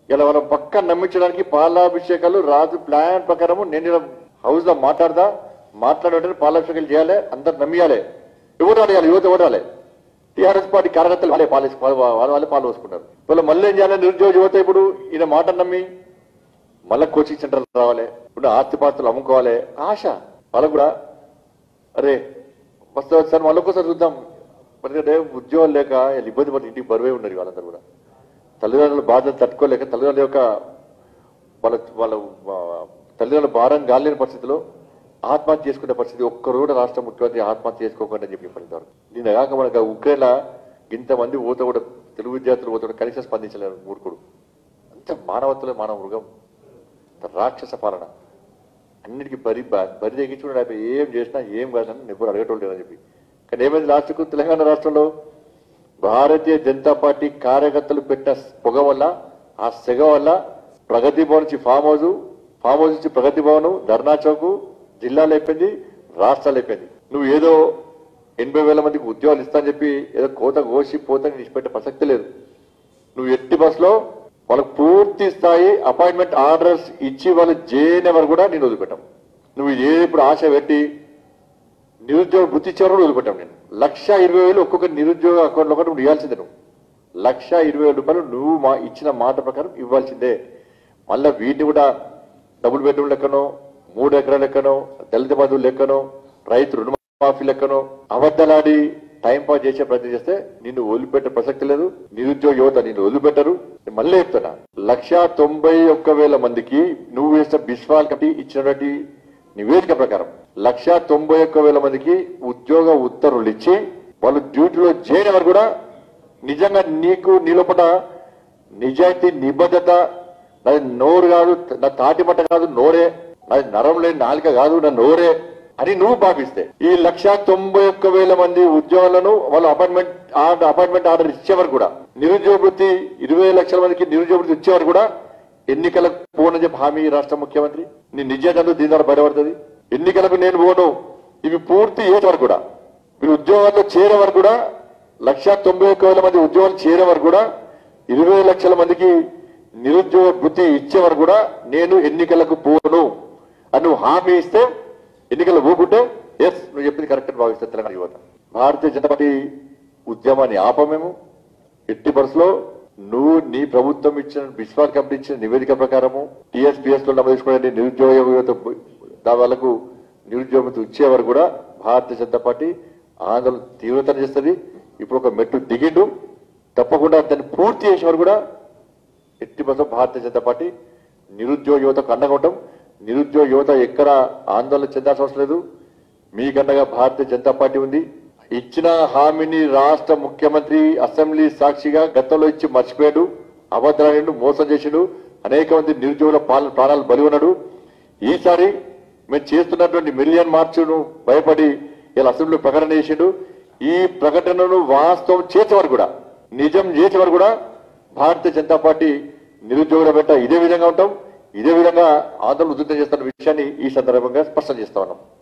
ఇలా మనం పక్క నమ్మించడానికి పాలాభిషేకాలు రాజు ప్లాన్ ప్రకారము నేను ఇలా హౌస్ లో మాట్లాడదా మాట్లాడే పాలాభిషేకాలు చేయాలి అందరు నమ్మియాలి ఎవరు రాలి యువత ఎవరు రాలే టీఆర్ఎస్ పార్టీ కార్యకర్తలు వాళ్ళే పాలు వాళ్ళ వాళ్ళే పాలు పోసుకున్నారు వీళ్ళు మళ్ళీ ఏం చేయాలి నిరుద్యోగ యువత ఇప్పుడు ఈయన మాట నమ్మి మళ్ళీ కోచింగ్ సెంటర్ రావాలి ఇప్పుడు ఆస్తిపాస్తులు అమ్ముకోవాలి ఆశ వాళ్ళకు కూడా అరే వస్తే సార్ మళ్ళీ ఒకసారి చూద్దాం ఎందుకంటే ఉద్యోగాలు లేక వీళ్ళు ఇబ్బంది పడి ఇంటికి బరువే ఉన్నారు వాళ్ళందరూ కూడా తల్లిదండ్రుల బాధలు తట్టుకోలేక తల్లిదండ్రుల యొక్క వాళ్ళ వాళ్ళ ఆ, తల్లిదండ్రుల భారం గాలేని పరిస్థితిలో ఆత్మహత్య చేసుకునే పరిస్థితి ఒక్కరు కూడా రాష్ట్ర ముఖ్యమంత్రి ఆత్మహత్య చేసుకోకుండా అని చెప్పి చెప్పారు దీని కాక మనకు ఉక్రెయిన్ ఇంతమంది పోతే కూడా తెలుగు విద్యార్థులు పోతే కూడా కనీసం స్పందించలేరు మూర్ఖుడు అంత మానవత్వలే మానవ మృగం అంత రాక్షస పాలన అన్నిటికీ బరి బ- బరి తెగించుకున్నాడు అయిపోయి ఏం చేసినా ఏం కాదని ఎప్పుడు అడగటోళ్ళు లేదని చెప్పి కానీ ఏమైంది లాస్ట్కు తెలంగాణ రాష్ట్రంలో భారతీయ జనతా పార్టీ కార్యకర్తలు పెట్టిన పొగ వల్ల ఆ సెగ వల్ల ప్రగతి భవన్ నుంచి ఫామ్ హౌస్ ఫామ్ హౌస్ నుంచి ప్రగతి భవన్ ధర్నా చౌక్ జిల్లాలో అయిపోయింది రాష్ట్రాలు అయిపోయింది నువ్వు ఏదో ఎనభై వేల మందికి ఉద్యోగాలు ఇస్తా అని చెప్పి ఏదో కోత కోసి పోతని విడిచిపెట్టే ప్రసక్తి లేదు నువ్వు ఎట్టి బస్సులో వాళ్ళకు పూర్తి స్థాయి అపాయింట్మెంట్ ఆర్డర్స్ ఇచ్చి వాళ్ళు చేయని వరకు కూడా నేను వదిలిపెట్టాం నువ్వు ఏ ఇప్పుడు ఆశ పెట్టి నిరుద్యోగ వృత్తి ఇచ్చేవారు కూడా వదిలిపెట్టాం నేను లక్ష ఇరవై వేలు ఒక్కొక్క నిరుద్యోగ అకౌంట్లో కూడా నువ్వు ఇవ్వాల్సిందే నువ్వు లక్ష ఇరవై వేల రూపాయలు నువ్వు మా ఇచ్చిన మాట ప్రకారం ఇవ్వాల్సిందే మళ్ళా వీటిని కూడా డబుల్ బెడ్రూమ్ లెక్కనో మూడు ఎకరాల లెక్కనో దళిత బంధువులు లెక్కనో రైతు రుణమాఫీ లెక్కనో అబద్ధలాడి టైం పాస్ చేసే ప్రయత్నం చేస్తే నిన్ను వదిలిపెట్టే ప్రసక్తి లేదు నిరుద్యోగ యువత నిన్ను వదిలిపెట్టరు నేను మళ్ళీ చెప్తున్నా లక్ష తొంభై ఒక్క వేల మందికి నువ్వు వేసిన బిస్వాల్ కమిటీ ఇచ్చినటువంటి నివేదిక ప్రకారం లక్ష తొంభై ఒక్క వేల మందికి ఉద్యోగ ఉత్తర్వులు ఇచ్చి వాళ్ళు డ్యూటీలో చేయని వారు కూడా నిజంగా నీకు నీలోపట నిజాయితీ నిబద్ధత నాది నోరు కాదు నా తాటి మట్ట కాదు నోరే నాది నరం లేని నాలుక కాదు నా నోరే అని నువ్వు భావిస్తే ఈ లక్ష తొంభై ఒక్క వేల మంది ఉద్యోగాలను వాళ్ళు అపాయింట్మెంట్ ఆర్డర్ అపాయింట్మెంట్ ఆర్డర్ ఇచ్చేవారు కూడా నిరుద్యోగ వృత్తి ఇరవై లక్షల మందికి నిరుద్యోగ వృత్తి ఇచ్చేవారు కూడా ఎన్నికలకు పోనని చెప్పి హామీ ఈ రాష్ట్ర ముఖ్యమంత్రి నీ నిజాలు దీని ద్వారా బయటపడుతుంది ఎన్నికలకు నేను పోను ఇవి పూర్తి చేసే వరకు కూడా మీరు ఉద్యోగాల్లో చేరే వరకు కూడా లక్ష తొంభై ఒక్క వేల మంది ఉద్యోగాలు చేరే వరకు కూడా ఇరవై లక్షల మందికి నిరుద్యోగ వృత్తి ఇచ్చే వరకు కూడా నేను ఎన్నికలకు పోను అని నువ్వు హామీ ఇస్తే ఎన్నికలు పోకుంటే ఎస్ నువ్వు చెప్పింది కరెక్ట్ అని భావిస్తే తెలంగాణ యువత భారతీయ జనతా పార్టీ ఉద్యమాన్ని ఆపమేము ఎట్టి బస్సులో నువ్వు నీ ప్రభుత్వం ఇచ్చిన విశ్వాస్ కమిటీ ఇచ్చిన నివేదిక ప్రకారము టీఎస్పీఎస్ లో నమోదు చేసుకునే నిరుద్యోగ యువత దాని వాళ్ళకు నిరుద్యోగం ఇచ్చే వరకు కూడా భారతీయ జనతా పార్టీ ఆందోళన తీవ్రతర చేస్తుంది ఇప్పుడు ఒక మెట్టు దిగిండు తప్పకుండా దాన్ని పూర్తి చేసే వరకు కూడా ఎట్టి బస్సు భారతీయ జనతా పార్టీ నిరుద్యోగ యువతకు అండగా ఉంటాం నిరుద్యోగ యువత ఎక్కడ ఆందోళన చెందాల్సిన అవసరం లేదు మీకన్నగా భారతీయ జనతా పార్టీ ఉంది ఇచ్చిన హామీని రాష్ట్ర ముఖ్యమంత్రి అసెంబ్లీ సాక్షిగా గతంలో ఇచ్చి మర్చిపోయాడు అభద్రాయుడు మోసం చేసిండు అనేక మంది నిరుద్యోగుల పాలన ప్రాణాలు బలి ఉన్నాడు ఈసారి మేము చేస్తున్నటువంటి మిలియన్ మార్చును భయపడి ఇలా అసెంబ్లీలో ప్రకటన చేసిండు ఈ ప్రకటనను వాస్తవం చేసేవారు కూడా నిజం చేసేవారు కూడా భారతీయ జనతా పార్టీ నిరుద్యోగుల వెంట ఇదే విధంగా ఉంటాం ఇదే విధంగా ఆందోళన ఉధృతం చేస్తున్న విషయాన్ని ఈ సందర్భంగా స్పష్టం చేస్తా ఉన్నాం